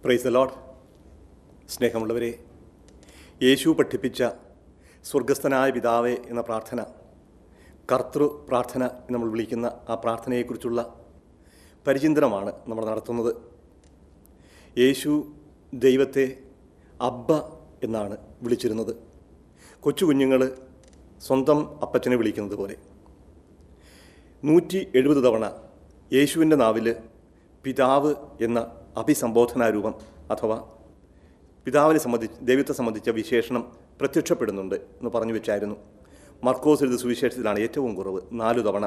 praise the load സ്നേഹമുള്ളവരെ യേശു പഠിപ്പിച്ച സ്വർഗസ്ഥനായ പിതാവേ എന്ന പ്രാർത്ഥന കർത്തൃ പ്രാർത്ഥന എന്ന് നമ്മൾ വിളിക്കുന്ന ആ പ്രാർത്ഥനയെക്കുറിച്ചുള്ള പരിചിന്തനമാണ് നമ്മൾ നടത്തുന്നത് യേശു ദൈവത്തെ അബ്ബ എന്നാണ് വിളിച്ചിരുന്നത് കൊച്ചു കുഞ്ഞുങ്ങൾ സ്വന്തം അപ്പച്ചനെ വിളിക്കുന്നത് പോലെ നൂറ്റി എഴുപത് തവണ യേശുവിൻ്റെ നാവിൽ പിതാവ് എന്ന അഭിസംബോധനാ രൂപം അഥവാ പിതാവിനെ സംബന്ധിച്ച് ദൈവത്തെ സംബന്ധിച്ച വിശേഷണം പ്രത്യക്ഷപ്പെടുന്നുണ്ട് എന്ന് പറഞ്ഞു വെച്ചായിരുന്നു മർക്കോസ് എഴുതിയ സുവിശേഷത്തിലാണ് ഏറ്റവും കുറവ് നാലു തവണ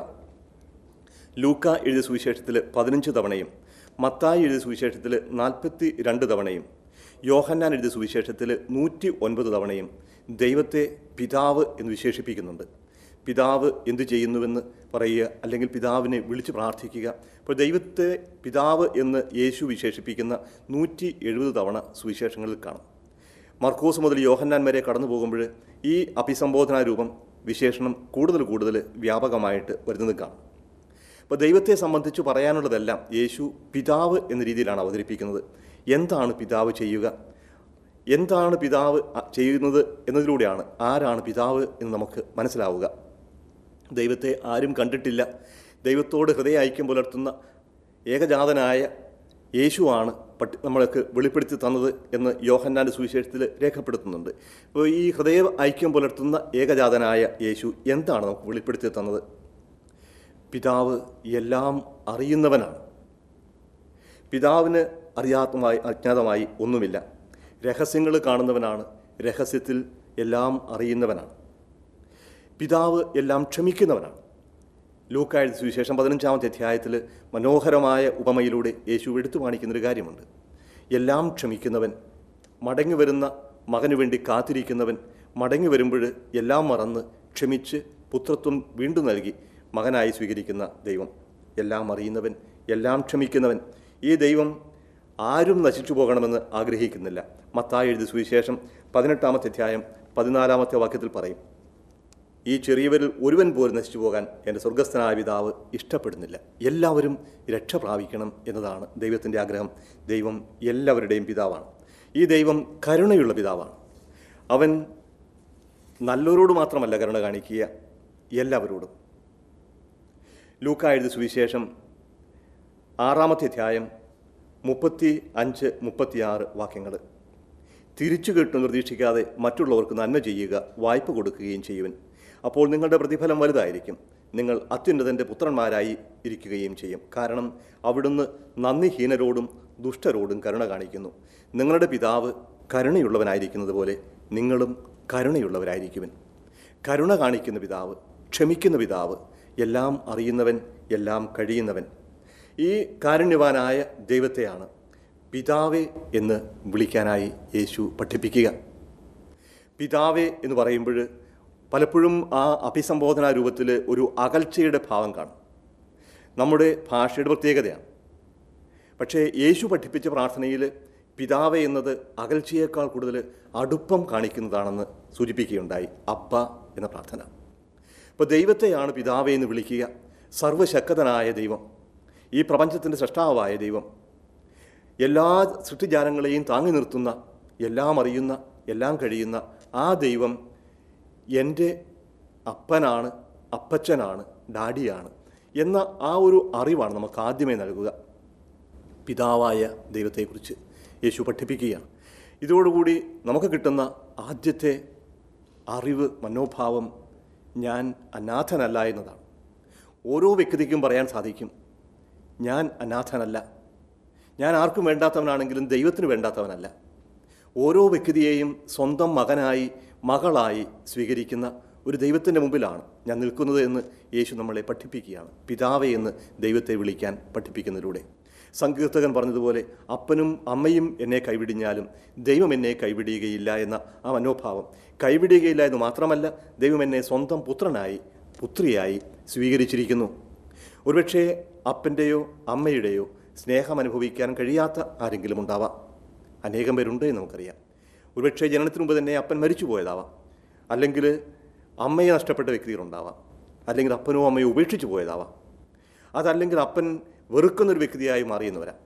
ലൂക്ക എഴുതിയ സുവിശേഷത്തിൽ പതിനഞ്ച് തവണയും മത്തായി എഴുതിയ സുവിശേഷത്തിൽ നാൽപ്പത്തി രണ്ട് തവണയും യോഹന്നാൻ എഴുതിയ സുവിശേഷത്തിൽ നൂറ്റി ഒൻപത് തവണയും ദൈവത്തെ പിതാവ് എന്ന് വിശേഷിപ്പിക്കുന്നുണ്ട് പിതാവ് എന്തു ചെയ്യുന്നുവെന്ന് പറയുക അല്ലെങ്കിൽ പിതാവിനെ വിളിച്ച് പ്രാർത്ഥിക്കുക അപ്പോൾ ദൈവത്തെ പിതാവ് എന്ന് യേശു വിശേഷിപ്പിക്കുന്ന നൂറ്റി എഴുപത് തവണ സുവിശേഷങ്ങളിൽ കാണാം മർക്കോസ് മുതൽ യോഹന്നാൻ വരെ കടന്നു പോകുമ്പോൾ ഈ അഭിസംബോധനാ രൂപം വിശേഷണം കൂടുതൽ കൂടുതൽ വ്യാപകമായിട്ട് വരുന്നത് കാണാം അപ്പോൾ ദൈവത്തെ സംബന്ധിച്ച് പറയാനുള്ളതെല്ലാം യേശു പിതാവ് എന്ന രീതിയിലാണ് അവതരിപ്പിക്കുന്നത് എന്താണ് പിതാവ് ചെയ്യുക എന്താണ് പിതാവ് അ- ചെയ്യുന്നത് എന്നതിലൂടെയാണ് ആരാണ് പിതാവ് എന്ന് നമുക്ക് മനസ്സിലാവുക ദൈവത്തെ ആരും കണ്ടിട്ടില്ല ദൈവത്തോട് ഹൃദയ ഐക്യം പുലർത്തുന്ന ഏകജാതനായ യേശുവാണ് പട്ടി നമ്മൾക്ക് വെളിപ്പെടുത്തി തന്നത് എന്ന് യോഹന്നാൻ്റെ സുവിശേഷത്തിൽ രേഖപ്പെടുത്തുന്നുണ്ട് അപ്പോൾ ഈ ഹൃദയ ഐക്യം പുലർത്തുന്ന ഏകജാതനായ യേശു എന്താണ് നമുക്ക് വെളിപ്പെടുത്തി തന്നത് പിതാവ് എല്ലാം അറിയുന്നവനാണ് പിതാവിന് അറിയാത്തമായി അജ്ഞാതമായി ഒന്നുമില്ല രഹസ്യങ്ങൾ കാണുന്നവനാണ് രഹസ്യത്തിൽ എല്ലാം അറിയുന്നവനാണ് പിതാവ് എല്ലാം ക്ഷമിക്കുന്നവനാണ് ലൂക്കായ സുവിശേഷം പതിനഞ്ചാമത്തെ അധ്യായത്തിൽ മനോഹരമായ ഉപമയിലൂടെ യേശു എടുത്തു കാണിക്കുന്നൊരു കാര്യമുണ്ട് എല്ലാം ക്ഷമിക്കുന്നവൻ മടങ്ങി വരുന്ന മകനു വേണ്ടി കാത്തിരിക്കുന്നവൻ മടങ്ങി വരുമ്പോൾ എല്ലാം മറന്ന് ക്ഷമിച്ച് പുത്രത്വം വീണ്ടും നൽകി മകനായി സ്വീകരിക്കുന്ന ദൈവം എല്ലാം അറിയുന്നവൻ എല്ലാം ക്ഷമിക്കുന്നവൻ ഈ ദൈവം ആരും നശിച്ചു പോകണമെന്ന് ആഗ്രഹിക്കുന്നില്ല മത്തായി എഴുതിയ സുവിശേഷം പതിനെട്ടാമത്തെ അധ്യായം പതിനാലാമത്തെ വാക്യത്തിൽ പറയും ഈ ചെറിയവരിൽ ഒരുവൻ പോലും നശിച്ചു പോകാൻ എൻ്റെ സ്വർഗസ്ഥനായ പിതാവ് ഇഷ്ടപ്പെടുന്നില്ല എല്ലാവരും രക്ഷ പ്രാപിക്കണം എന്നതാണ് ദൈവത്തിൻ്റെ ആഗ്രഹം ദൈവം എല്ലാവരുടെയും പിതാവാണ് ഈ ദൈവം കരുണയുള്ള പിതാവാണ് അവൻ നല്ലവരോട് മാത്രമല്ല കരുണ കാണിക്കുക എല്ലാവരോടും ലൂക്ക എഴുതിയ സുവിശേഷം ആറാമത്തെ അധ്യായം മുപ്പത്തി അഞ്ച് മുപ്പത്തിയാറ് വാക്യങ്ങൾ തിരിച്ചു കിട്ടും പ്രതീക്ഷിക്കാതെ മറ്റുള്ളവർക്ക് നന്മ ചെയ്യുക വായ്പ കൊടുക്കുകയും ചെയ്യുവൻ അപ്പോൾ നിങ്ങളുടെ പ്രതിഫലം വലുതായിരിക്കും നിങ്ങൾ അത്യുന്നതൻ്റെ പുത്രന്മാരായി ഇരിക്കുകയും ചെയ്യും കാരണം അവിടുന്ന് നന്ദിഹീനരോടും ദുഷ്ടരോടും കരുണ കാണിക്കുന്നു നിങ്ങളുടെ പിതാവ് കരുണയുള്ളവനായിരിക്കുന്നത് പോലെ നിങ്ങളും കരുണയുള്ളവരായിരിക്കുവൻ കരുണ കാണിക്കുന്ന പിതാവ് ക്ഷമിക്കുന്ന പിതാവ് എല്ലാം അറിയുന്നവൻ എല്ലാം കഴിയുന്നവൻ ഈ കാരുണ്യവാനായ ദൈവത്തെയാണ് പിതാവേ എന്ന് വിളിക്കാനായി യേശു പഠിപ്പിക്കുക പിതാവേ എന്ന് പറയുമ്പോൾ പലപ്പോഴും ആ അഭിസംബോധനാ രൂപത്തിൽ ഒരു അകൽച്ചയുടെ ഭാവം കാണും നമ്മുടെ ഭാഷയുടെ പ്രത്യേകതയാണ് പക്ഷേ യേശു പഠിപ്പിച്ച പ്രാർത്ഥനയിൽ പിതാവേ എന്നത് അകൽച്ചയേക്കാൾ കൂടുതൽ അടുപ്പം കാണിക്കുന്നതാണെന്ന് സൂചിപ്പിക്കുകയുണ്ടായി അബ്ബ എന്ന പ്രാർത്ഥന അപ്പോൾ ദൈവത്തെയാണ് പിതാവേ എന്ന് വിളിക്കുക സർവശക്തനായ ദൈവം ഈ പ്രപഞ്ചത്തിൻ്റെ സൃഷ്ടാവായ ദൈവം എല്ലാ സൃഷ്ടിജാലങ്ങളെയും താങ്ങി നിർത്തുന്ന എല്ലാം അറിയുന്ന എല്ലാം കഴിയുന്ന ആ ദൈവം എൻ്റെ അപ്പനാണ് അപ്പച്ചനാണ് ഡാഡിയാണ് എന്ന ആ ഒരു അറിവാണ് നമുക്ക് ആദ്യമേ നൽകുക പിതാവായ ദൈവത്തെക്കുറിച്ച് യേശു പഠിപ്പിക്കുകയാണ് ഇതോടുകൂടി നമുക്ക് കിട്ടുന്ന ആദ്യത്തെ അറിവ് മനോഭാവം ഞാൻ അനാഥനല്ല എന്നതാണ് ഓരോ വ്യക്തിക്കും പറയാൻ സാധിക്കും ഞാൻ അനാഥനല്ല ഞാൻ ആർക്കും വേണ്ടാത്തവനാണെങ്കിലും ദൈവത്തിന് വേണ്ടാത്തവനല്ല ഓരോ വ്യക്തിയെയും സ്വന്തം മകനായി മകളായി സ്വീകരിക്കുന്ന ഒരു ദൈവത്തിൻ്റെ മുമ്പിലാണ് ഞാൻ നിൽക്കുന്നത് എന്ന് യേശു നമ്മളെ പഠിപ്പിക്കുകയാണ് പിതാവേ എന്ന് ദൈവത്തെ വിളിക്കാൻ പഠിപ്പിക്കുന്നതിലൂടെ സങ്കീർത്തകൻ പറഞ്ഞതുപോലെ അപ്പനും അമ്മയും എന്നെ കൈവിടിഞ്ഞാലും ദൈവം എന്നെ കൈവിടുകയില്ല എന്ന ആ മനോഭാവം കൈവിടുകയില്ല എന്ന് മാത്രമല്ല ദൈവം എന്നെ സ്വന്തം പുത്രനായി പുത്രിയായി സ്വീകരിച്ചിരിക്കുന്നു ഒരുപക്ഷെ അപ്പൻ്റെയോ അമ്മയുടെയോ സ്നേഹം അനുഭവിക്കാൻ കഴിയാത്ത ആരെങ്കിലും ഉണ്ടാവാം അനേകം പേരുണ്ട് എന്ന് നമുക്കറിയാം ഒരുപക്ഷെ ജനനത്തിന് മുമ്പ് തന്നെ അപ്പൻ മരിച്ചു പോയതാവാം അല്ലെങ്കിൽ അമ്മയെ നഷ്ടപ്പെട്ട വ്യക്തികളുണ്ടാവാം അല്ലെങ്കിൽ അപ്പനോ അമ്മയോ ഉപേക്ഷിച്ചു പോയതാവാം അതല്ലെങ്കിൽ അപ്പൻ വെറുക്കുന്നൊരു വ്യക്തിയായി മാറിയെന്ന് വരാം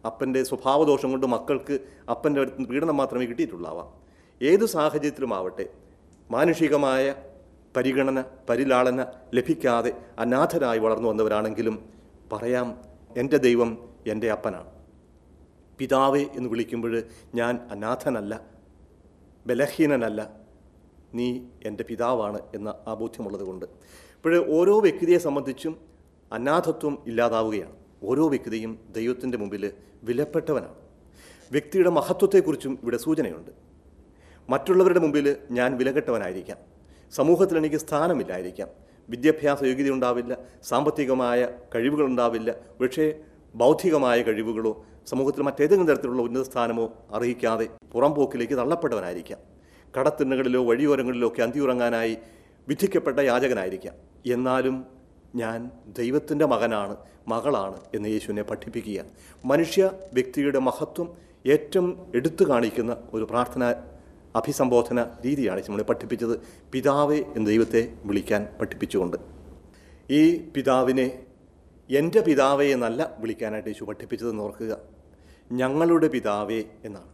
അപ്പൻ്റെ സ്വഭാവദോഷം കൊണ്ട് മക്കൾക്ക് അപ്പൻ്റെ അടുത്ത് നിന്ന് പീഡനം മാത്രമേ കിട്ടിയിട്ടുള്ളാവാം ഏതു സാഹചര്യത്തിലുമാവട്ടെ മാനുഷികമായ പരിഗണന പരിലാളന ലഭിക്കാതെ അനാഥരായി വളർന്നു വന്നവരാണെങ്കിലും പറയാം എൻ്റെ ദൈവം എൻ്റെ അപ്പനാണ് പിതാവേ എന്ന് വിളിക്കുമ്പോൾ ഞാൻ അനാഥനല്ല ബലഹീനനല്ല നീ എൻ്റെ പിതാവാണ് എന്ന ആ ബോധ്യമുള്ളത് കൊണ്ട് ഇപ്പോൾ ഓരോ വ്യക്തിയെ സംബന്ധിച്ചും അനാഥത്വം ഇല്ലാതാവുകയാണ് ഓരോ വ്യക്തിയും ദൈവത്തിൻ്റെ മുമ്പിൽ വിലപ്പെട്ടവനാണ് വ്യക്തിയുടെ മഹത്വത്തെക്കുറിച്ചും ഇവിടെ സൂചനയുണ്ട് മറ്റുള്ളവരുടെ മുമ്പിൽ ഞാൻ വിലകെട്ടവനായിരിക്കാം സമൂഹത്തിൽ എനിക്ക് സ്ഥാനമില്ലായിരിക്കാം വിദ്യാഭ്യാസ യോഗ്യത ഉണ്ടാവില്ല സാമ്പത്തികമായ കഴിവുകളുണ്ടാവില്ല പക്ഷേ ബൗദ്ധികമായ കഴിവുകളോ സമൂഹത്തിൽ മറ്റേതെങ്കിലും തരത്തിലുള്ള ഉന്നത സ്ഥാനമോ അർഹിക്കാതെ പുറംപോക്കിലേക്ക് തള്ളപ്പെട്ടവനായിരിക്കാം കടത്തിണ്ണകളിലോ വഴിയോരങ്ങളിലോ ഒക്കെ അന്തിയുറങ്ങാനായി വിധിക്കപ്പെട്ട യാചകനായിരിക്കാം എന്നാലും ഞാൻ ദൈവത്തിൻ്റെ മകനാണ് മകളാണ് എന്ന് യേശുവിനെ പഠിപ്പിക്കുക മനുഷ്യ വ്യക്തിയുടെ മഹത്വം ഏറ്റവും എടുത്തു കാണിക്കുന്ന ഒരു പ്രാർത്ഥന അഭിസംബോധന രീതിയാണ് നമ്മളെ പഠിപ്പിച്ചത് പിതാവേ എന്ന് ദൈവത്തെ വിളിക്കാൻ പഠിപ്പിച്ചുകൊണ്ട് ഈ പിതാവിനെ എൻ്റെ പിതാവേ എന്നല്ല വിളിക്കാനായിട്ട് യേശു പഠിപ്പിച്ചതെന്ന് ഓർക്കുക ഞങ്ങളുടെ പിതാവേ എന്നാണ്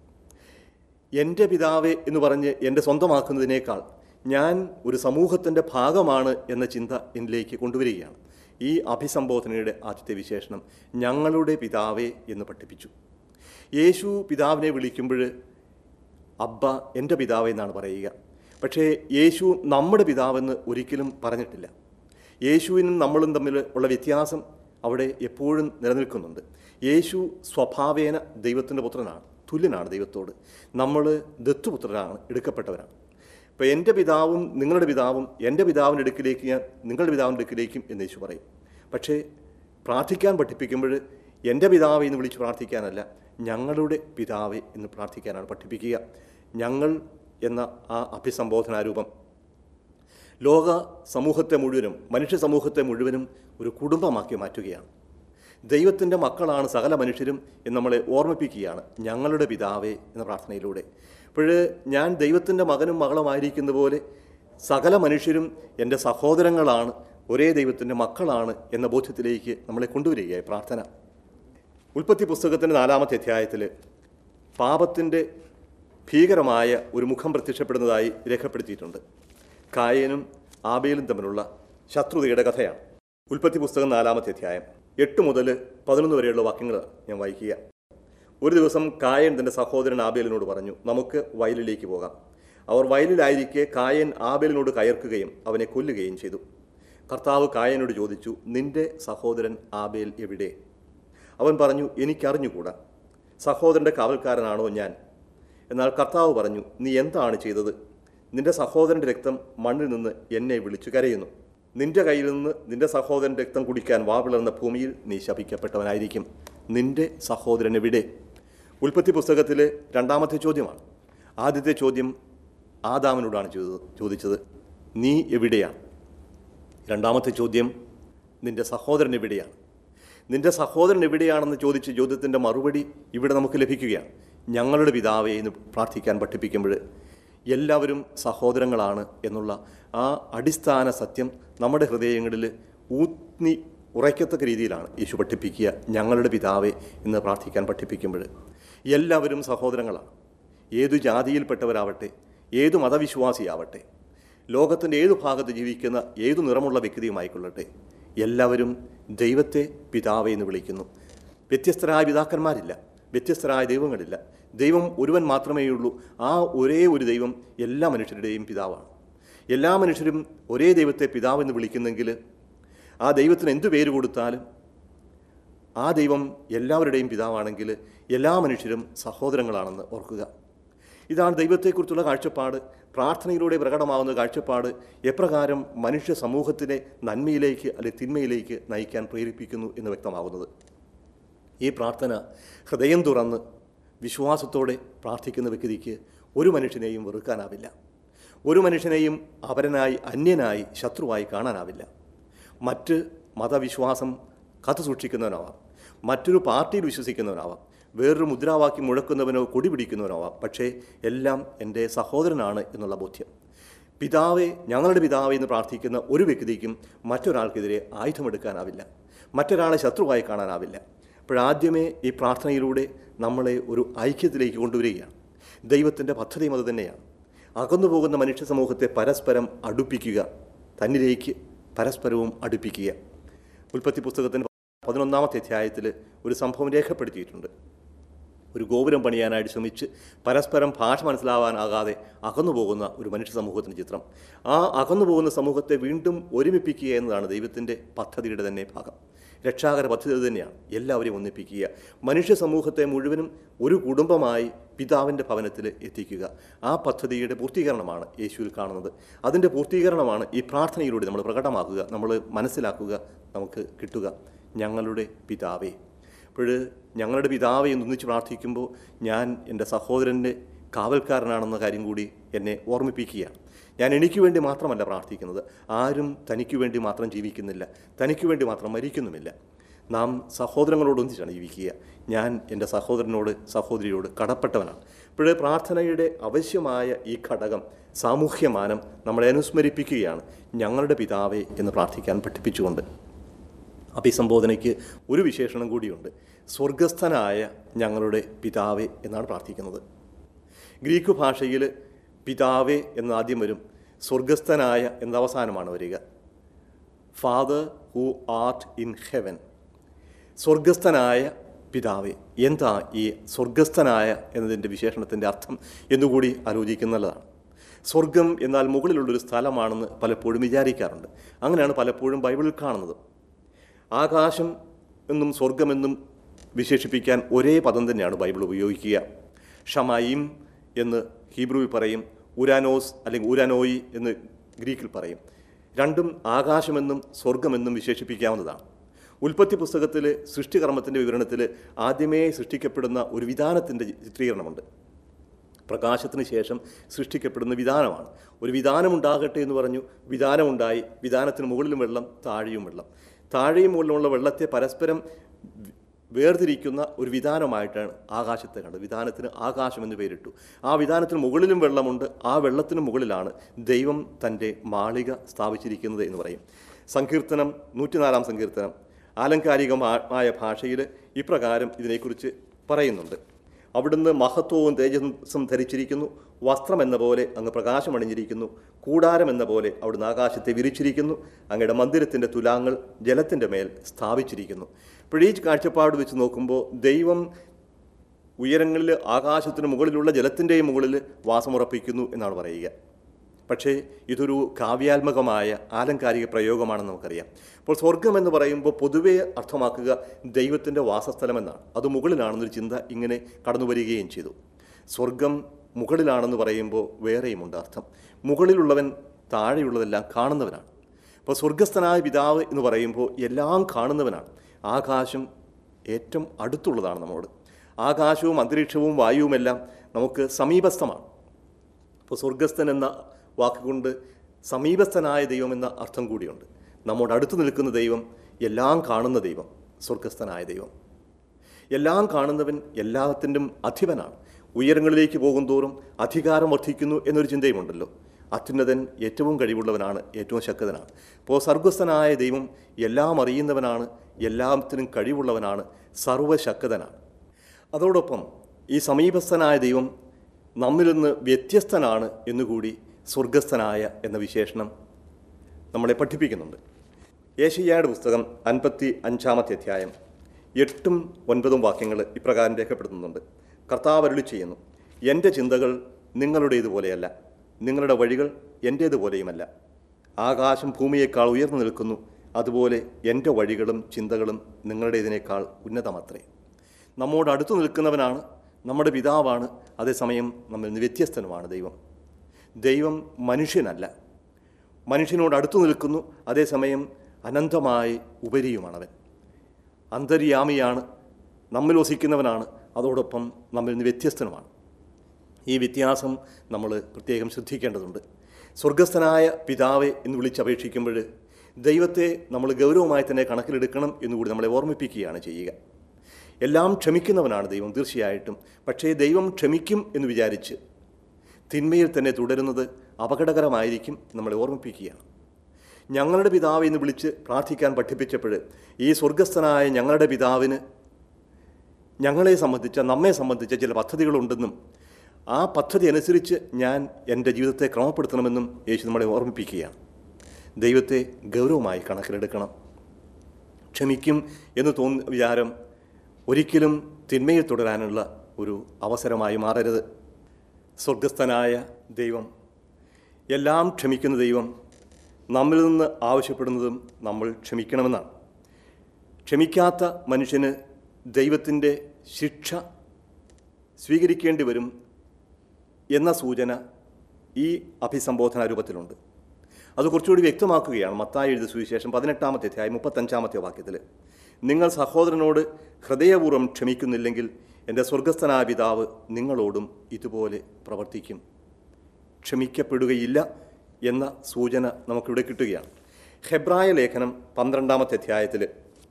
എൻ്റെ പിതാവേ എന്ന് പറഞ്ഞ് എൻ്റെ സ്വന്തമാക്കുന്നതിനേക്കാൾ ഞാൻ ഒരു സമൂഹത്തിൻ്റെ ഭാഗമാണ് എന്ന ചിന്ത എന്നിലേക്ക് കൊണ്ടുവരികയാണ് ഈ അഭിസംബോധനയുടെ ആദ്യത്തെ വിശേഷണം ഞങ്ങളുടെ പിതാവേ എന്ന് പഠിപ്പിച്ചു യേശു പിതാവിനെ വിളിക്കുമ്പോൾ അബ്ബ എൻ്റെ പിതാവ് എന്നാണ് പറയുക പക്ഷേ യേശു നമ്മുടെ പിതാവെന്ന് ഒരിക്കലും പറഞ്ഞിട്ടില്ല യേശുവിനും നമ്മളും തമ്മിൽ ഉള്ള വ്യത്യാസം അവിടെ എപ്പോഴും നിലനിൽക്കുന്നുണ്ട് യേശു സ്വഭാവേന ദൈവത്തിൻ്റെ പുത്രനാണ് തുല്യനാണ് ദൈവത്തോട് നമ്മൾ ദത്തുപുത്രരാണ് എടുക്കപ്പെട്ടവരാണ് ഇപ്പോൾ എൻ്റെ പിതാവും നിങ്ങളുടെ പിതാവും എൻ്റെ പിതാവിൻ്റെ അടുക്കിലേക്ക് ഞാൻ നിങ്ങളുടെ പിതാവിൻ്റെ അടുക്കിലേക്കും എന്ന് യേശു പറയും പക്ഷേ പ്രാർത്ഥിക്കാൻ പഠിപ്പിക്കുമ്പോൾ എൻ്റെ പിതാവെ എന്ന് വിളിച്ച് പ്രാർത്ഥിക്കാനല്ല ഞങ്ങളുടെ പിതാവെ എന്ന് പ്രാർത്ഥിക്കാനാണ് പഠിപ്പിക്കുക ഞങ്ങൾ എന്ന ആ അഭിസംബോധനാ രൂപം ലോക സമൂഹത്തെ മുഴുവനും മനുഷ്യ സമൂഹത്തെ മുഴുവനും ഒരു കുടുംബമാക്കി മാറ്റുകയാണ് ദൈവത്തിൻ്റെ മക്കളാണ് സകല മനുഷ്യരും എന്ന് നമ്മളെ ഓർമ്മിപ്പിക്കുകയാണ് ഞങ്ങളുടെ പിതാവേ എന്ന പ്രാർത്ഥനയിലൂടെ അപ്പോൾ ഞാൻ ദൈവത്തിൻ്റെ മകനും മകളുമായിരിക്കുന്ന പോലെ സകല മനുഷ്യരും എൻ്റെ സഹോദരങ്ങളാണ് ഒരേ ദൈവത്തിൻ്റെ മക്കളാണ് എന്ന ബോധ്യത്തിലേക്ക് നമ്മളെ കൊണ്ടുവരികയായി പ്രാർത്ഥന ഉൽപ്പത്തി പുസ്തകത്തിൻ്റെ നാലാമത്തെ അധ്യായത്തിൽ പാപത്തിൻ്റെ ഭീകരമായ ഒരു മുഖം പ്രത്യക്ഷപ്പെടുന്നതായി രേഖപ്പെടുത്തിയിട്ടുണ്ട് കായനും ആബേലും തമ്മിലുള്ള ശത്രുതയുടെ കഥയാണ് ഉൽപ്പത്തി പുസ്തകം നാലാമത്തെ അധ്യായം എട്ട് മുതൽ പതിനൊന്ന് വരെയുള്ള വാക്യങ്ങൾ ഞാൻ വായിക്കുക ഒരു ദിവസം കായൻ തൻ്റെ സഹോദരൻ ആബേലിനോട് പറഞ്ഞു നമുക്ക് വയലിലേക്ക് പോകാം അവർ വയലിലായിരിക്കെ കായൻ ആബേലിനോട് കയർക്കുകയും അവനെ കൊല്ലുകയും ചെയ്തു കർത്താവ് കായനോട് ചോദിച്ചു നിന്റെ സഹോദരൻ ആബേൽ എവിടെ അവൻ പറഞ്ഞു എനിക്കറിഞ്ഞുകൂടാ സഹോദരൻ്റെ കാവൽക്കാരനാണോ ഞാൻ എന്നാൽ കർത്താവ് പറഞ്ഞു നീ എന്താണ് ചെയ്തത് നിന്റെ സഹോദരൻ്റെ രക്തം മണ്ണിൽ നിന്ന് എന്നെ വിളിച്ചു കരയുന്നു നിന്റെ കയ്യിൽ നിന്ന് നിന്റെ സഹോദരൻ്റെ രക്തം കുടിക്കാൻ വാവിളർന്ന ഭൂമിയിൽ നീ ശപിക്കപ്പെട്ടവനായിരിക്കും നിന്റെ സഹോദരൻ എവിടെ ഉൽപ്പത്തി പുസ്തകത്തിലെ രണ്ടാമത്തെ ചോദ്യമാണ് ആദ്യത്തെ ചോദ്യം ആദാമിനോടാണ് ചോദിച്ചത് ചോദിച്ചത് നീ എവിടെയാണ് രണ്ടാമത്തെ ചോദ്യം നിന്റെ സഹോദരൻ എവിടെയാണ് നിന്റെ സഹോദരൻ എവിടെയാണെന്ന് ചോദിച്ച ചോദ്യത്തിൻ്റെ മറുപടി ഇവിടെ നമുക്ക് ലഭിക്കുകയാണ് ഞങ്ങളുടെ പിതാവേ എന്ന് പ്രാർത്ഥിക്കാൻ പഠിപ്പിക്കുമ്പോൾ എല്ലാവരും സഹോദരങ്ങളാണ് എന്നുള്ള ആ അടിസ്ഥാന സത്യം നമ്മുടെ ഹൃദയങ്ങളിൽ ഊന്നി ഉറയ്ക്കത്തക്ക രീതിയിലാണ് യേശു പഠിപ്പിക്കുക ഞങ്ങളുടെ പിതാവേ എന്ന് പ്രാർത്ഥിക്കാൻ പഠിപ്പിക്കുമ്പോൾ എല്ലാവരും സഹോദരങ്ങളാണ് ഏതു ജാതിയിൽപ്പെട്ടവരാവട്ടെ ഏതു മതവിശ്വാസിയാവട്ടെ ലോകത്തിൻ്റെ ഏതു ഭാഗത്ത് ജീവിക്കുന്ന ഏതു നിറമുള്ള വ്യക്തിയുമായിക്കൊള്ളട്ടെ എല്ലാവരും ദൈവത്തെ പിതാവേ എന്ന് വിളിക്കുന്നു വ്യത്യസ്തരായ പിതാക്കന്മാരില്ല വ്യത്യസ്തരായ ദൈവങ്ങളില്ല ദൈവം ഒരുവൻ മാത്രമേ ഉള്ളൂ ആ ഒരേ ഒരു ദൈവം എല്ലാ മനുഷ്യരുടെയും പിതാവാണ് എല്ലാ മനുഷ്യരും ഒരേ ദൈവത്തെ പിതാവെന്ന് വിളിക്കുന്നെങ്കിൽ ആ ദൈവത്തിന് എന്തു പേര് കൊടുത്താലും ആ ദൈവം എല്ലാവരുടെയും പിതാവാണെങ്കിൽ എല്ലാ മനുഷ്യരും സഹോദരങ്ങളാണെന്ന് ഓർക്കുക ഇതാണ് ദൈവത്തെക്കുറിച്ചുള്ള കാഴ്ചപ്പാട് പ്രാർത്ഥനയിലൂടെ പ്രകടമാവുന്ന കാഴ്ചപ്പാട് എപ്രകാരം മനുഷ്യ സമൂഹത്തിനെ നന്മയിലേക്ക് അല്ലെ തിന്മയിലേക്ക് നയിക്കാൻ പ്രേരിപ്പിക്കുന്നു എന്ന് വ്യക്തമാകുന്നത് ഈ പ്രാർത്ഥന ഹൃദയം തുറന്ന് വിശ്വാസത്തോടെ പ്രാർത്ഥിക്കുന്ന വ്യക്തിക്ക് ഒരു മനുഷ്യനെയും വെറുക്കാനാവില്ല ഒരു മനുഷ്യനെയും അവരനായി അന്യനായി ശത്രുവായി കാണാനാവില്ല മറ്റ് മതവിശ്വാസം കഥ സൂക്ഷിക്കുന്നവനാവാം മറ്റൊരു പാർട്ടിയിൽ വിശ്വസിക്കുന്നവനാവാം വേറൊരു മുദ്രാവാക്യം മുഴക്കുന്നവനോ കൊടി പിടിക്കുന്നവനാവാം പക്ഷേ എല്ലാം എൻ്റെ സഹോദരനാണ് എന്നുള്ള ബോധ്യം പിതാവെ ഞങ്ങളുടെ പിതാവെ എന്ന് പ്രാർത്ഥിക്കുന്ന ഒരു വ്യക്തിക്കും മറ്റൊരാൾക്കെതിരെ ആയുധമെടുക്കാനാവില്ല മറ്റൊരാളെ ശത്രുവായി കാണാനാവില്ല അപ്പോഴാദ്യമേ ഈ പ്രാർത്ഥനയിലൂടെ നമ്മളെ ഒരു ഐക്യത്തിലേക്ക് കൊണ്ടുവരികയാണ് ദൈവത്തിൻ്റെ പദ്ധതിയും അത് തന്നെയാണ് അകന്നു പോകുന്ന മനുഷ്യ സമൂഹത്തെ പരസ്പരം അടുപ്പിക്കുക തന്നിലേക്ക് പരസ്പരവും അടുപ്പിക്കുക ഉൽപ്പത്തി പുസ്തകത്തിൻ്റെ പതിനൊന്നാമത്തെ അധ്യായത്തിൽ ഒരു സംഭവം രേഖപ്പെടുത്തിയിട്ടുണ്ട് ഒരു ഗോപുരം പണിയാനായിട്ട് ശ്രമിച്ച് പരസ്പരം ഭാഷ മനസ്സിലാവാനാകാതെ അകന്നു പോകുന്ന ഒരു മനുഷ്യ സമൂഹത്തിൻ്റെ ചിത്രം ആ അകന്നു പോകുന്ന സമൂഹത്തെ വീണ്ടും ഒരുമിപ്പിക്കുക എന്നതാണ് ദൈവത്തിൻ്റെ പദ്ധതിയുടെ തന്നെ ഭാഗം രക്ഷാകര പദ്ധതി ഇത് തന്നെയാണ് എല്ലാവരെയും ഒന്നിപ്പിക്കുക മനുഷ്യ സമൂഹത്തെ മുഴുവനും ഒരു കുടുംബമായി പിതാവിൻ്റെ ഭവനത്തിൽ എത്തിക്കുക ആ പദ്ധതിയുടെ പൂർത്തീകരണമാണ് യേശുവിൽ കാണുന്നത് അതിൻ്റെ പൂർത്തീകരണമാണ് ഈ പ്രാർത്ഥനയിലൂടെ നമ്മൾ പ്രകടമാക്കുക നമ്മൾ മനസ്സിലാക്കുക നമുക്ക് കിട്ടുക ഞങ്ങളുടെ പിതാവേ അപ്പോൾ ഞങ്ങളുടെ പിതാവെ എന്ന് ഒന്നിച്ച് പ്രാർത്ഥിക്കുമ്പോൾ ഞാൻ എൻ്റെ സഹോദരൻ്റെ കാവൽക്കാരനാണെന്ന കാര്യം കൂടി എന്നെ ഓർമ്മിപ്പിക്കുകയാണ് ഞാൻ എനിക്ക് വേണ്ടി മാത്രമല്ല പ്രാർത്ഥിക്കുന്നത് ആരും തനിക്ക് വേണ്ടി മാത്രം ജീവിക്കുന്നില്ല തനിക്ക് വേണ്ടി മാത്രം മരിക്കുന്നുമില്ല നാം സഹോദരങ്ങളോട് ഒന്നിച്ചാണ് ജീവിക്കുക ഞാൻ എൻ്റെ സഹോദരനോട് സഹോദരിയോട് കടപ്പെട്ടവനാണ് ഇപ്പോഴേ പ്രാർത്ഥനയുടെ ആവശ്യമായ ഈ ഘടകം സാമൂഹ്യമാനം നമ്മളെ അനുസ്മരിപ്പിക്കുകയാണ് ഞങ്ങളുടെ പിതാവേ എന്ന് പ്രാർത്ഥിക്കാൻ പഠിപ്പിച്ചുകൊണ്ട് അഭിസംബോധനയ്ക്ക് ഒരു വിശേഷണം കൂടിയുണ്ട് സ്വർഗസ്ഥനായ ഞങ്ങളുടെ പിതാവേ എന്നാണ് പ്രാർത്ഥിക്കുന്നത് ഗ്രീക്ക് ഭാഷയിൽ പിതാവേ എന്ന് ആദ്യം വരും സ്വർഗസ്ഥനായ എന്ന അവസാനമാണ് വരിക father who art in heaven സ്വർഗസ്ഥനായ പിതാവേ എന്താ ഈ സ്വർഗസ്ഥനായ എന്നതിൻ്റെ വിശേഷണത്തിൻ്റെ അർത്ഥം എന്നുകൂടി ആലോചിക്കുന്നതാണ് സ്വർഗം എന്നാൽ മുകളിലുള്ളൊരു സ്ഥലമാണെന്ന് പലപ്പോഴും വിചാരിക്കാറുണ്ട് അങ്ങനെയാണ് പലപ്പോഴും ബൈബിളിൽ കാണുന്നത് ആകാശം എന്നും സ്വർഗമെന്നും വിശേഷിപ്പിക്കാൻ ഒരേ പദം തന്നെയാണ് ബൈബിൾ ഉപയോഗിക്കുക ഷമായിം എന്ന് ഹീബ്രുവിൽ പറയും ഉരാനോസ് അല്ലെങ്കിൽ ഉരാനോയി എന്ന് ഗ്രീക്കിൽ പറയും രണ്ടും ആകാശമെന്നും സ്വർഗമെന്നും വിശേഷിപ്പിക്കാവുന്നതാണ് ഉൽപ്പത്തി പുസ്തകത്തിൽ സൃഷ്ടികർമ്മത്തിൻ്റെ വിവരണത്തിൽ ആദ്യമേ സൃഷ്ടിക്കപ്പെടുന്ന ഒരു വിധാനത്തിൻ്റെ ചിത്രീകരണമുണ്ട് പ്രകാശത്തിന് ശേഷം സൃഷ്ടിക്കപ്പെടുന്ന വിധാനമാണ് ഒരു വിധാനമുണ്ടാകട്ടെ എന്ന് പറഞ്ഞു വിധാനമുണ്ടായി വിധാനത്തിന് മുകളിലും വെള്ളം താഴെയും വെള്ളം താഴെയും മുകളിലുമുള്ള വെള്ളത്തെ പരസ്പരം വേർതിരിക്കുന്ന ഒരു വിധാനമായിട്ടാണ് ആകാശത്തെ കണ്ടത് വിധാനത്തിന് ആകാശം എന്ന് പേരിട്ടു ആ വിധാനത്തിന് മുകളിലും വെള്ളമുണ്ട് ആ വെള്ളത്തിന് മുകളിലാണ് ദൈവം തൻ്റെ മാളിക സ്ഥാപിച്ചിരിക്കുന്നത് എന്ന് പറയും സങ്കീർത്തനം നൂറ്റിനാലാം സങ്കീർത്തനം ആലങ്കാരികമായ ഭാഷയിൽ ഇപ്രകാരം ഇതിനെക്കുറിച്ച് പറയുന്നുണ്ട് അവിടുന്ന് മഹത്വവും തേജസ്സും ധരിച്ചിരിക്കുന്നു വസ്ത്രം എന്ന പോലെ അങ്ങ് പ്രകാശമണിഞ്ഞിരിക്കുന്നു കൂടാരം എന്ന പോലെ അവിടുന്ന് ആകാശത്തെ വിരിച്ചിരിക്കുന്നു അങ്ങയുടെ മന്ദിരത്തിൻ്റെ തുലാങ്ങൾ ജലത്തിൻ്റെ മേൽ സ്ഥാപിച്ചിരിക്കുന്നു ഇപ്പോൾ ഈ കാഴ്ചപ്പാട് വെച്ച് നോക്കുമ്പോൾ ദൈവം ഉയരങ്ങളിൽ ആകാശത്തിന് മുകളിലുള്ള ജലത്തിൻ്റെയും മുകളിൽ വാസമുറപ്പിക്കുന്നു എന്നാണ് പറയുക പക്ഷേ ഇതൊരു കാവ്യാത്മകമായ ആലങ്കാരിക പ്രയോഗമാണെന്ന് നമുക്കറിയാം അപ്പോൾ സ്വർഗം എന്ന് പറയുമ്പോൾ പൊതുവേ അർത്ഥമാക്കുക ദൈവത്തിൻ്റെ വാസസ്ഥലമെന്നാണ് അത് മുകളിലാണെന്നൊരു ചിന്ത ഇങ്ങനെ കടന്നു വരികയും ചെയ്തു സ്വർഗം മുകളിലാണെന്ന് പറയുമ്പോൾ വേറെയുമുണ്ട് അർത്ഥം മുകളിലുള്ളവൻ താഴെയുള്ളതെല്ലാം കാണുന്നവനാണ് അപ്പോൾ സ്വർഗസ്ഥനായ പിതാവ് എന്ന് പറയുമ്പോൾ എല്ലാം കാണുന്നവനാണ് ആകാശം ഏറ്റവും അടുത്തുള്ളതാണ് നമ്മോട് ആകാശവും അന്തരീക്ഷവും വായുവുമെല്ലാം നമുക്ക് സമീപസ്ഥമാണ് അപ്പോൾ സ്വർഗസ്ഥൻ എന്ന വാക്കുകൊണ്ട് സമീപസ്ഥനായ ദൈവം എന്ന അർത്ഥം കൂടിയുണ്ട് നമ്മോട് അടുത്ത് നിൽക്കുന്ന ദൈവം എല്ലാം കാണുന്ന ദൈവം സ്വർഗസ്ഥനായ ദൈവം എല്ലാം കാണുന്നവൻ എല്ലാത്തിൻ്റെയും അധിപനാണ് ഉയരങ്ങളിലേക്ക് പോകും തോറും അധികാരം വർദ്ധിക്കുന്നു എന്നൊരു ചിന്തയുമുണ്ടല്ലോ അത്യുന്നതൻ ഏറ്റവും കഴിവുള്ളവനാണ് ഏറ്റവും ശക്തനാണ് അപ്പോൾ സർഗസ്ഥനായ ദൈവം എല്ലാം അറിയുന്നവനാണ് എല്ലാത്തിനും കഴിവുള്ളവനാണ് സർവശക്തനാണ് അതോടൊപ്പം ഈ സമീപസ്ഥനായ ദൈവം നമ്മിൽ നിന്ന് വ്യത്യസ്തനാണ് എന്നുകൂടി സ്വർഗസ്ഥനായ എന്ന വിശേഷണം നമ്മളെ പഠിപ്പിക്കുന്നുണ്ട് ഏഷ്യായുടെ പുസ്തകം അൻപത്തി അഞ്ചാമത്തെ അധ്യായം എട്ടും ഒൻപതും വാക്യങ്ങൾ ഇപ്രകാരം രേഖപ്പെടുത്തുന്നുണ്ട് കർത്താവ് അരുളി ചെയ്യുന്നു എൻ്റെ ചിന്തകൾ നിങ്ങളുടേതുപോലെയല്ല നിങ്ങളുടെ വഴികൾ എൻ്റേതുപോലെയുമല്ല ആകാശം ഭൂമിയേക്കാൾ ഉയർന്നു നിൽക്കുന്നു അതുപോലെ എൻ്റെ വഴികളും ചിന്തകളും നിങ്ങളുടേതിനേക്കാൾ ഉന്നതമത്രേ നമ്മോട് അടുത്തു നിൽക്കുന്നവനാണ് നമ്മുടെ പിതാവാണ് അതേസമയം നമ്മിൽ നിന്ന് വ്യത്യസ്തനുമാണ് ദൈവം ദൈവം മനുഷ്യനല്ല മനുഷ്യനോട് അടുത്തു നിൽക്കുന്നു അതേസമയം അനന്തമായി ഉപരിയുമാണവൻ അന്തര്യാമിയാണ് നമ്മിൽ വസിക്കുന്നവനാണ് അതോടൊപ്പം നമ്മിൽ നിന്ന് വ്യത്യസ്തനുമാണ് ഈ വ്യത്യാസം നമ്മൾ പ്രത്യേകം ശ്രദ്ധിക്കേണ്ടതുണ്ട് സ്വർഗസ്ഥനായ പിതാവെ എന്ന് വിളിച്ചപേക്ഷിക്കുമ്പോൾ ദൈവത്തെ നമ്മൾ ഗൗരവമായി തന്നെ കണക്കിലെടുക്കണം എന്നുകൂടി നമ്മളെ ഓർമ്മിപ്പിക്കുകയാണ് ചെയ്യുക എല്ലാം ക്ഷമിക്കുന്നവനാണ് ദൈവം തീർച്ചയായിട്ടും പക്ഷേ ദൈവം ക്ഷമിക്കും എന്ന് വിചാരിച്ച് തിന്മയിൽ തന്നെ തുടരുന്നത് അപകടകരമായിരിക്കും നമ്മളെ ഓർമ്മിപ്പിക്കുകയാണ് ഞങ്ങളുടെ പിതാവ് എന്ന് വിളിച്ച് പ്രാർത്ഥിക്കാൻ പഠിപ്പിച്ചപ്പോൾ ഈ സ്വർഗസ്ഥനായ ഞങ്ങളുടെ പിതാവിന് ഞങ്ങളെ സംബന്ധിച്ച നമ്മെ സംബന്ധിച്ച ചില പദ്ധതികളുണ്ടെന്നും ആ പദ്ധതി അനുസരിച്ച് ഞാൻ എൻ്റെ ജീവിതത്തെ ക്രമപ്പെടുത്തണമെന്നും യേശു നമ്മളെ ഓർമ്മിപ്പിക്കുകയാണ് ദൈവത്തെ ഗൗരവമായി കണക്കിലെടുക്കണം ക്ഷമിക്കും എന്ന് തോന്നുന്ന വിചാരം ഒരിക്കലും തിന്മയിൽ തുടരാനുള്ള ഒരു അവസരമായി മാറരുത് സ്വർഗസ്ഥനായ ദൈവം എല്ലാം ക്ഷമിക്കുന്ന ദൈവം നമ്മിൽ നിന്ന് ആവശ്യപ്പെടുന്നതും നമ്മൾ ക്ഷമിക്കണമെന്നാണ് ക്ഷമിക്കാത്ത മനുഷ്യന് ദൈവത്തിൻ്റെ ശിക്ഷ സ്വീകരിക്കേണ്ടി വരും എന്ന സൂചന ഈ അഭിസംബോധന രൂപത്തിലുണ്ട് അത് കുറച്ചുകൂടി വ്യക്തമാക്കുകയാണ് മത്തായി എഴുതിയ സുവിശേഷം പതിനെട്ടാമത്തെ അധ്യായം മുപ്പത്തഞ്ചാമത്തെ വാക്യത്തിൽ നിങ്ങൾ സഹോദരനോട് ഹൃദയപൂർവ്വം ക്ഷമിക്കുന്നില്ലെങ്കിൽ എൻ്റെ സ്വർഗസ്ഥനായ പിതാവ് നിങ്ങളോടും ഇതുപോലെ പ്രവർത്തിക്കും ക്ഷമിക്കപ്പെടുകയില്ല എന്ന സൂചന നമുക്കിവിടെ കിട്ടുകയാണ് ഹെബ്രായ ലേഖനം പന്ത്രണ്ടാമത്തെ അധ്യായത്തിൽ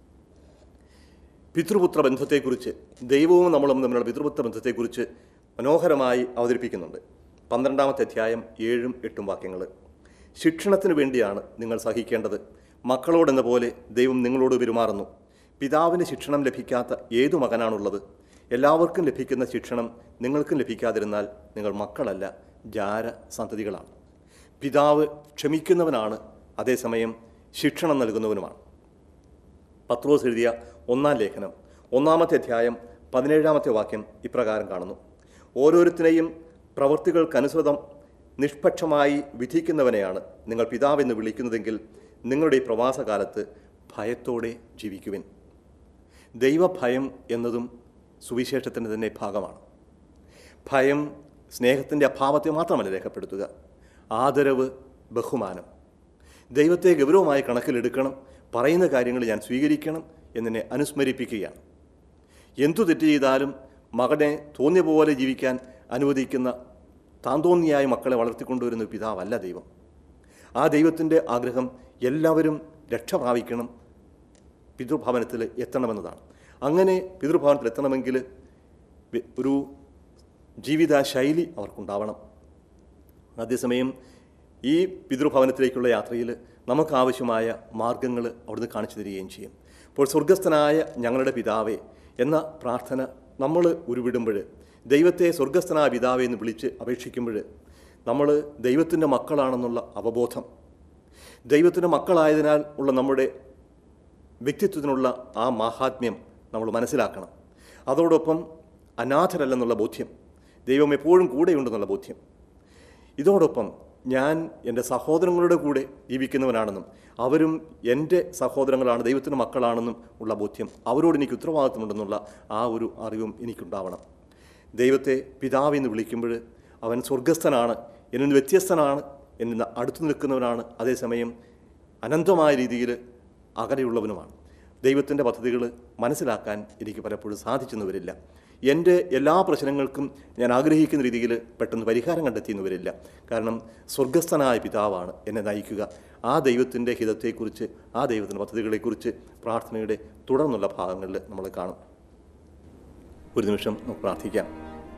പിതൃപുത്ര ബന്ധത്തെക്കുറിച്ച് ദൈവവും നമ്മളും തമ്മിലുള്ള പിതൃപുത്ര ബന്ധത്തെക്കുറിച്ച് മനോഹരമായി അവതരിപ്പിക്കുന്നുണ്ട് പന്ത്രണ്ടാമത്തെ അധ്യായം ഏഴും എട്ടും വാക്യങ്ങൾ ശിക്ഷണത്തിന് വേണ്ടിയാണ് നിങ്ങൾ സഹിക്കേണ്ടത് മക്കളോടെന്ന പോലെ ദൈവം നിങ്ങളോട് പെരുമാറുന്നു പിതാവിന് ശിക്ഷണം ലഭിക്കാത്ത ഏതു മകനാണുള്ളത് എല്ലാവർക്കും ലഭിക്കുന്ന ശിക്ഷണം നിങ്ങൾക്കും ലഭിക്കാതിരുന്നാൽ നിങ്ങൾ മക്കളല്ല ജാര സന്തതികളാണ് പിതാവ് ക്ഷമിക്കുന്നവനാണ് അതേസമയം ശിക്ഷണം നൽകുന്നവനുമാണ് പത്രോസ് എഴുതിയ ഒന്നാം ലേഖനം ഒന്നാമത്തെ അധ്യായം പതിനേഴാമത്തെ വാക്യം ഇപ്രകാരം കാണുന്നു ഓരോരുത്തരെയും പ്രവൃത്തികൾക്കനുസൃതം നിഷ്പക്ഷമായി വിധിക്കുന്നവനെയാണ് നിങ്ങൾ പിതാവെന്ന് വിളിക്കുന്നതെങ്കിൽ നിങ്ങളുടെ ഈ പ്രവാസകാലത്ത് ഭയത്തോടെ ജീവിക്കുവിൻ ദൈവഭയം എന്നതും സുവിശേഷത്തിൻ്റെ തന്നെ ഭാഗമാണ് ഭയം സ്നേഹത്തിൻ്റെ അഭാവത്തെ മാത്രമല്ല രേഖപ്പെടുത്തുക ആദരവ് ബഹുമാനം ദൈവത്തെ ഗൗരവമായി കണക്കിലെടുക്കണം പറയുന്ന കാര്യങ്ങൾ ഞാൻ സ്വീകരിക്കണം എന്നെ അനുസ്മരിപ്പിക്കുകയാണ് എന്തു തെറ്റ് ചെയ്താലും മകനെ തോന്നിയ പോലെ ജീവിക്കാൻ അനുവദിക്കുന്ന താന്തോന്നിയായ മക്കളെ വളർത്തിക്കൊണ്ടുവരുന്ന ഒരു പിതാവല്ല ദൈവം ആ ദൈവത്തിൻ്റെ ആഗ്രഹം എല്ലാവരും രക്ഷ പ്രാപിക്കണം പിതൃഭവനത്തിൽ എത്തണമെന്നതാണ് അങ്ങനെ പിതൃഭവനത്തിൽ എത്തണമെങ്കിൽ വി- ഒരു ജീവിത ശൈലി അവർക്കുണ്ടാവണം അതേസമയം ഈ പിതൃഭവനത്തിലേക്കുള്ള യാത്രയിൽ നമുക്കാവശ്യമായ മാർഗങ്ങൾ അവിടുന്ന് കാണിച്ചു തരികയും ചെയ്യും അപ്പോൾ സ്വർഗസ്ഥനായ ഞങ്ങളുടെ പിതാവേ എന്ന പ്രാർത്ഥന നമ്മൾ ഉരുവിടുമ്പോൾ ദൈവത്തെ സ്വർഗസ്ഥനായ പിതാവേ എന്ന് വിളിച്ച് അപേക്ഷിക്കുമ്പോൾ നമ്മൾ ദൈവത്തിൻ്റെ മക്കളാണെന്നുള്ള അവബോധം ദൈവത്തിൻ്റെ മക്കളായതിനാൽ ഉള്ള നമ്മുടെ വ്യക്തിത്വത്തിനുള്ള ആ മാഹാത്മ്യം നമ്മൾ മനസ്സിലാക്കണം അതോടൊപ്പം അനാഥരല്ലെന്നുള്ള ബോധ്യം ദൈവം എപ്പോഴും കൂടെയുണ്ടെന്നുള്ള ബോധ്യം ഇതോടൊപ്പം ഞാൻ എൻ്റെ സഹോദരങ്ങളുടെ കൂടെ ജീവിക്കുന്നവനാണെന്നും അവരും എൻ്റെ സഹോദരങ്ങളാണ് ദൈവത്തിൻ്റെ മക്കളാണെന്നും ഉള്ള ബോധ്യം അവരോട് എനിക്ക് ഉത്തരവാദിത്തമുണ്ടെന്നുള്ള ആ ഒരു അറിവും എനിക്കുണ്ടാവണം ദൈവത്തെ പിതാവെന്ന് വിളിക്കുമ്പോൾ അവൻ സ്വർഗസ്ഥനാണ് എന്നിൽ നിന്ന് വ്യത്യസ്തനാണ് എന്നിൽ നിന്ന് അടുത്തു നിൽക്കുന്നവനാണ് അതേസമയം അനന്തമായ രീതിയിൽ അകലെയുള്ളവനുമാണ് ദൈവത്തിൻ്റെ പദ്ധതികൾ മനസ്സിലാക്കാൻ എനിക്ക് പലപ്പോഴും സാധിച്ചെന്ന് വരില്ല എൻ്റെ എല്ലാ പ്രശ്നങ്ങൾക്കും ഞാൻ ആഗ്രഹിക്കുന്ന രീതിയിൽ പെട്ടെന്ന് പരിഹാരം കണ്ടെത്തിയെന്ന് വരില്ല കാരണം സ്വർഗസ്ഥനായ പിതാവാണ് എന്നെ നയിക്കുക ആ ദൈവത്തിൻ്റെ ഹിതത്തെക്കുറിച്ച് ആ ദൈവത്തിൻ്റെ പദ്ധതികളെക്കുറിച്ച് പ്രാർത്ഥനയുടെ തുടർന്നുള്ള ഭാഗങ്ങളിൽ നമ്മൾ കാണും ഒരു നിമിഷം നമുക്ക് പ്രാർത്ഥിക്കാം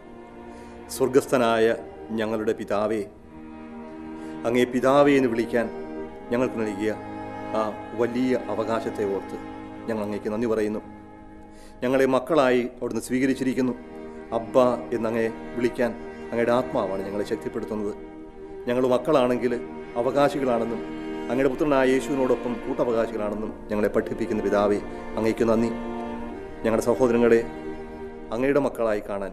സ്വർഗസ്ഥനായ ഞങ്ങളുടെ പിതാവേ അങ്ങേ പിതാവേ എന്ന് വിളിക്കാൻ ഞങ്ങൾക്ക് നൽകിയ ആ വലിയ അവകാശത്തെ ഓർത്ത് ഞങ്ങൾ അങ്ങേക്ക് നന്ദി പറയുന്നു ഞങ്ങളെ മക്കളായി അവിടുന്ന് സ്വീകരിച്ചിരിക്കുന്നു അബ്ബ എന്നങ്ങേ വിളിക്കാൻ അങ്ങയുടെ ആത്മാവാണ് ഞങ്ങളെ ശക്തിപ്പെടുത്തുന്നത് ഞങ്ങൾ മക്കളാണെങ്കിൽ അവകാശികളാണെന്നും അങ്ങയുടെ പുത്രനായ യേശുവിനോടൊപ്പം കൂട്ടവകാശികളാണെന്നും ഞങ്ങളെ പഠിപ്പിക്കുന്ന പിതാവേ അങ്ങേക്ക് നന്ദി ഞങ്ങളുടെ സഹോദരങ്ങളെ അങ്ങയുടെ മക്കളായി കാണാൻ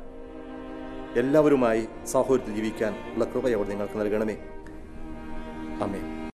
എല്ലാവരുമായി സഹോദരത്തിൽ ജീവിക്കാൻ ഉള്ള കൃപ അവിടെ നിങ്ങൾക്ക് നൽകണമേ അമേ